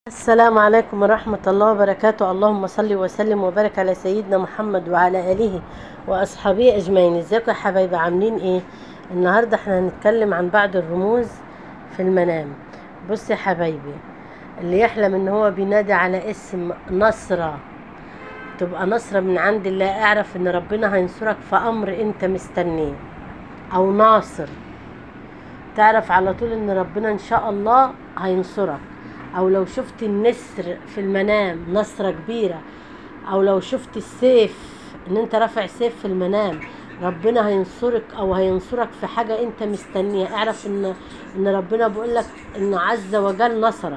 السلام عليكم ورحمة الله وبركاته اللهم صل وسلم وبارك على سيدنا محمد وعلى آله وأصحابه أجمعين ازيكم يا حبايبي عاملين ايه النهاردة احنا هنتكلم عن بعض الرموز في المنام بص يا حبايبي اللي يحلم ان هو بينادي على اسم نصرة تبقى نصرة من عند الله اعرف ان ربنا هينصرك في امر انت مستنيه او ناصر تعرف على طول ان ربنا ان شاء الله هينصرك او لو شفت النسر في المنام نصرة كبيرة او لو شفت السيف ان انت رافع سيف في المنام ربنا هينصرك او هينصرك في حاجة انت مستنيها اعرف ان ان ربنا بيقول لك ان عز وجل نصرك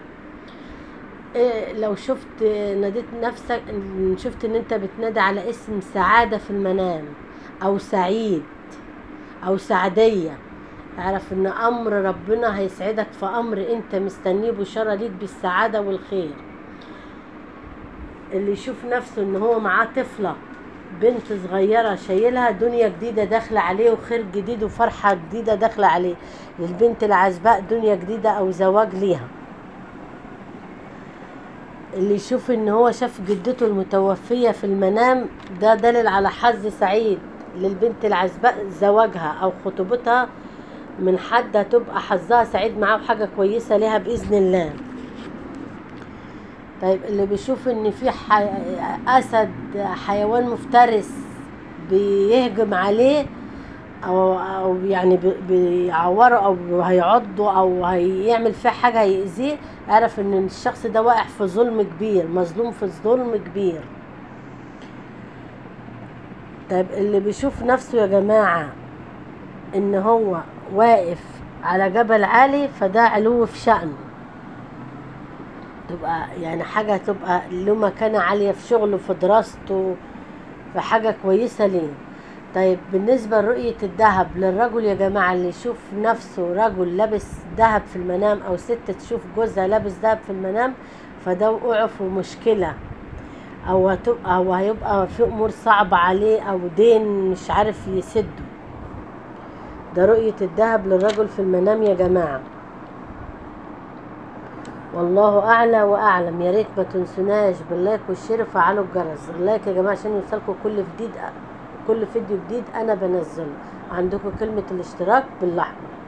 إيه لو شفت ناديت نفسك شفت ان انت بتنادي على اسم سعادة في المنام او سعيد او سعدية اعرف ان امر ربنا هيسعدك في امر انت مستنيه بشارة ليك بالسعادة والخير اللي يشوف نفسه ان هو معاه طفلة بنت صغيرة شايلها دنيا جديدة داخلة عليه وخير جديد وفرحة جديدة داخلة عليه للبنت العزباء دنيا جديدة او زواج ليها اللي يشوف ان هو شاف جدته المتوفية في المنام ده دليل على حظ سعيد للبنت العزباء زواجها او خطوبتها من حد هتبقى حظها سعيد معاه وحاجة كويسة ليها بإذن الله طيب اللي بيشوف ان في حي... اسد حيوان مفترس بيهجم عليه او او يعني بيعوره او هيعضه او هيعمل فيه حاجه هيأذيه اعرف ان الشخص ده واقع في ظلم كبير مظلوم في ظلم كبير طيب اللي بيشوف نفسه يا جماعه ان هو واقف على جبل عالي فده علو في شأنه تبقى يعني حاجة تبقى له مكانة عالية في شغله في دراسته في حاجة كويسة ليه طيب بالنسبة لرؤية الذهب للرجل يا جماعة اللي يشوف نفسه رجل لابس ذهب في المنام أو ست تشوف جوزها لابس ذهب في المنام فده وقع في مشكلة أو هتبقى أو هيبقى في أمور صعبة عليه أو دين مش عارف يسده ده رؤية الذهب للرجل في المنام يا جماعة والله أعلى وأعلم يا ريت ما تنسوناش باللايك والشير وفعلوا الجرس اللايك يا جماعة عشان يوصلكم كل جديد كل فيديو جديد أنا بنزله عندكم كلمة الاشتراك بالأحمر